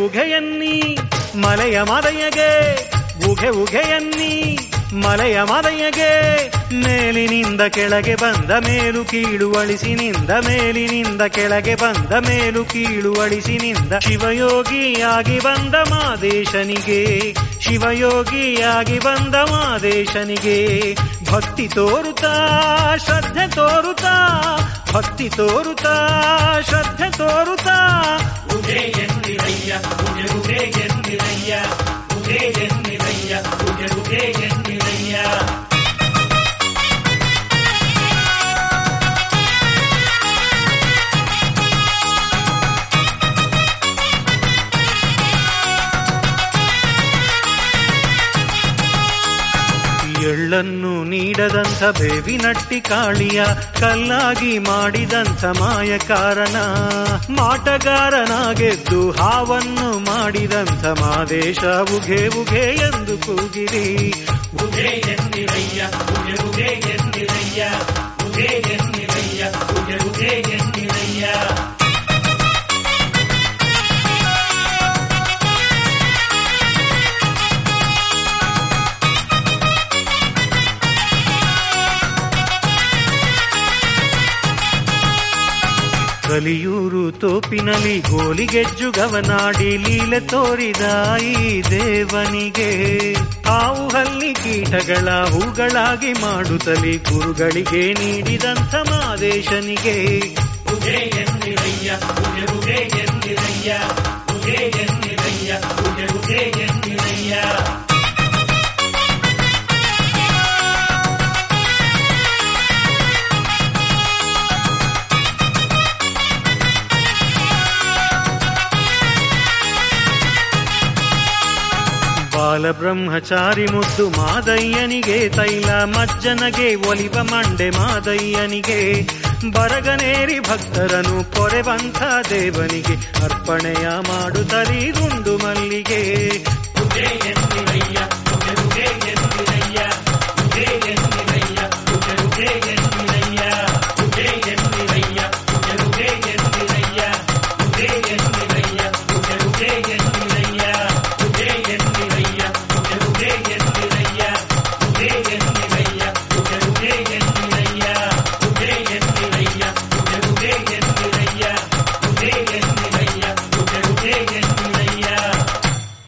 ಉಘೆಯನ್ನೀ ಮಲೆಯ ಮದಯಗೆ ಉಘೆ ಉಘೆಯನ್ನೀ ಮಲೆಯ ಮದಯಗೆ ಮೇಲಿನಿಂದ ಕೆಳಗೆ ಬಂದ ಮೇಲು ಕೀಳು ಅಳಿಸಿನಿಂದ ಮೇಲಿನಿಂದ ಕೆಳಗೆ ಬಂದ ಮೇಲು ಕೀಳು ಅಳಿಸಿನಿಂದ ಶಿವಯೋಗಿಯಾಗಿ ಬಂದ ಮಾದೇಶನಿಗೆ ಶಿವಯೋಗಿಯಾಗಿ ಬಂದ ಮಾದೇಶನಿಗೆ ಭಕ್ತಿ ತೋರುತ್ತಾ ಶ್ರದ್ಧೆ ತೋರುತ್ತಾ ಭಕ್ತಿ ತೋರುತ್ತಾ ಶ್ರದ್ಧೆ ತೋರುತ್ತಾ ಉದೇ ಎಂದಿರಯ್ಯ ಉಗೆ ಉಗೆ ಎಂದಿರಯ್ಯ ಉದೇ ಎಂದಿರಯ್ಯ ಉಗೆ ಉಗೆ ಎಂದಿರಯ್ಯ ಎಳ್ಳನ್ನು ನೀಡದಂಥ ಬೇವಿನಟ್ಟಿ ಕಾಳಿಯ ಕಲ್ಲಾಗಿ ಮಾಡಿದಂಥ ಮಾಯ ಕಾರಣ ಮಾಟಗಾರನಾಗೆದ್ದು ಹಾವನ್ನು ಮಾಡಿದಂಥ ಮಾದೇಶ ಉಘೆ ಉಘೆ ಎಂದು ಕೂಗಿರಿ ಉದೇ ಎಂದಿರಯ್ಯ ಉಗೆ ಉಗೆ ಎಂದಿರಯ್ಯ ಉದೇ ಎಂದಿರಯ್ಯ ಉಗೆ ಉಗೆ ಎಂದಿರಯ್ಯ ಕಲಿಯೂರು ತೋಪಿನಲ್ಲಿ ಗೋಲಿಗೆಜ್ಜು ಗವನಾಡಿ ಲೀಲೆ ತೋರಿದ ಈ ದೇವನಿಗೆ ಹಾವು ಹಲ್ಲಿ ಕೀಟಗಳ ಹೂಗಳಾಗಿ ಮಾಡುತ್ತಲಿ ಗುರುಗಳಿಗೆ ನೀಡಿದಂಥ ಮಾದೇಶನಿಗೆ ಉಗೆ ಎಂದಿರಯ್ಯ ಉಗೆ ಉಗೆ ಎಂದಿರಯ್ಯ ಉಗೆ ಎಂದಿರಯ್ಯ ಉಗೆ ಉಗೆ ಎಂದಿರಯ್ಯ ಬಾಲಬ್ರಹ್ಮಚಾರಿ ಮುದ್ದು ಮಾದಯ್ಯನಿಗೆ ತೈಲ ಮಜ್ಜನಗೆ ಒಲಿವ ಮಂಡೆ ಮಾದಯ್ಯನಿಗೆ ಬರಗನೇರಿ ಭಕ್ತರನು ಪೊರೆವಂಥ ದೇವನಿಗೆ ಅರ್ಪಣೆಯ ಮಾಡುತ್ತಲಿ ರುಂಡು ಮಲ್ಲಿಗೆ ಉಗೆ ಎಂದಿರಯ್ಯ ಉಗೆ ಉಗೆ ಎಂದಿರಯ್ಯ ಉಗೆ ಎಂದಿರಯ್ಯ ಉಗೆ ಉಗೆ ಎಂದಿರಯ್ಯ ಉಗೆ ಎಂದಿರಯ್ಯ ಉಗೆ ಉಗೆ ಎಂದಿರಯ್ಯ ಉಗೆ ಎಂದಿರಯ್ಯ ಉಗೆ ಉಗೆ ಎಂದಿರಯ್ಯ